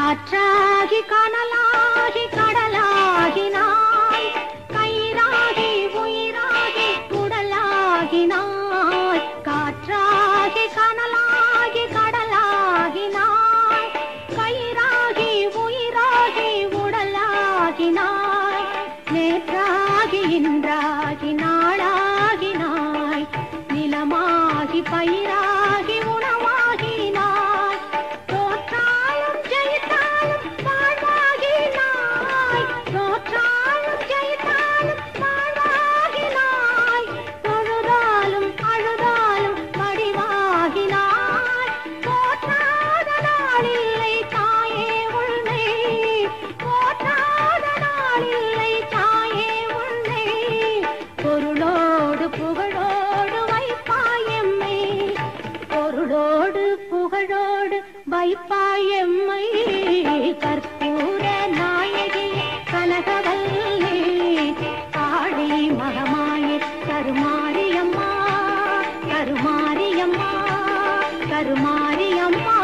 காற்றாகி கனலாகி கடலாகினாய் கயிறாகி உயிராகி உடலாகினாய் காற்றாகி கனலாகி கடலாகினாய் கயிறாகி உயிராகி உடலாகினாய் நேற்றாகி இன்றாகி நாளாகினாய் நிலமாகி பயிராகி உணவாகினாய் தோற்றாலும் ஜெயித்தாலும் வாழ்வாகினாய் தோற்றாலும் ஜெயித்தாலும் வாழ்வாகினாய் தொழுதாலும் அழுதாலும் வடிவாகினாய் போற்றாத நாளில்லை தாயே உன்னை போற்றாத நாளில்லை தாயே உன்னை பொருளோடு புகழோடு வைப்பாயம்மை பொருளோடு புகழோடு வைப்பாயம்மை கற்பூர நாயகி கனகவல்லி காளி மகமாயி கருமாரியம்மா கருமாரியம்மா கருமாரியம்மா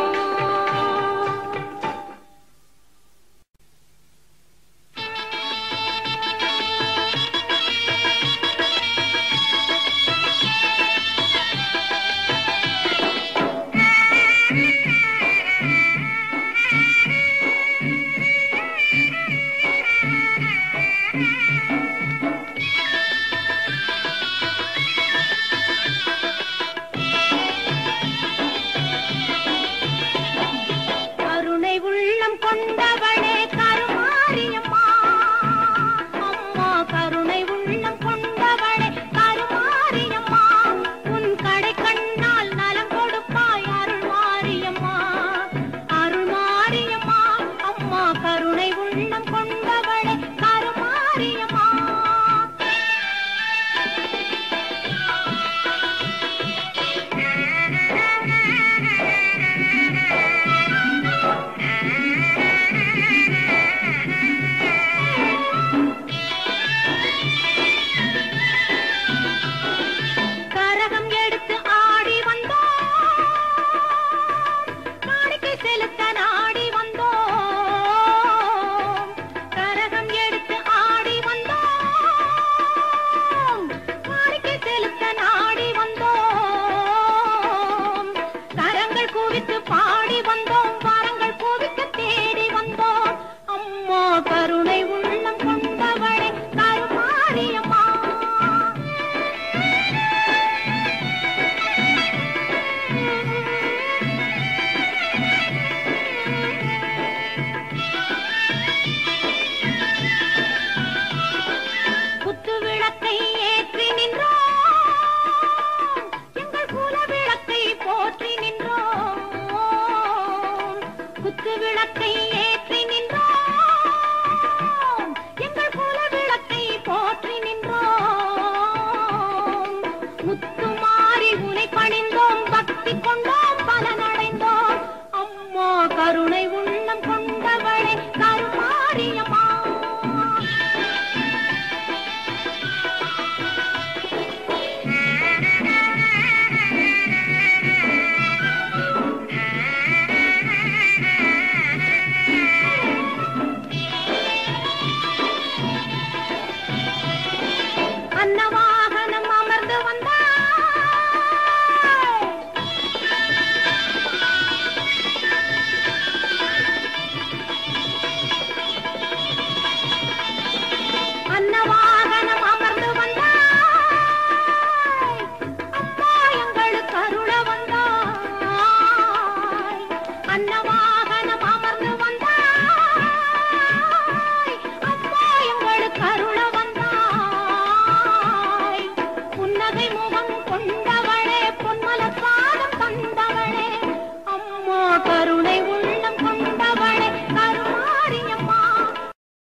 கருணை உள்ளம் கொண்டவளே கருமாரியம்மா அம்மா கருணை உள்ளம் கொண்டவளே கருமாரியம்மா உன் கடை கண்ணால் நலம் கொடுப்பாய் அருள் மாரியம்மா அருள் மாரியம்மா அம்மா கருணை உள்ளம் கொண்டவளே கருமாரியம்மா கரகம் எடுத்து ஆடி வந்தோம் காணிக்கை செலுத்த நாடி வந்தோம் கரகம் எடுத்து ஆடி வந்தோம் காணிக்கை செலுத்த நாடி வந்தோம் கரங்கள் குவித்து பாடி வந்தோம்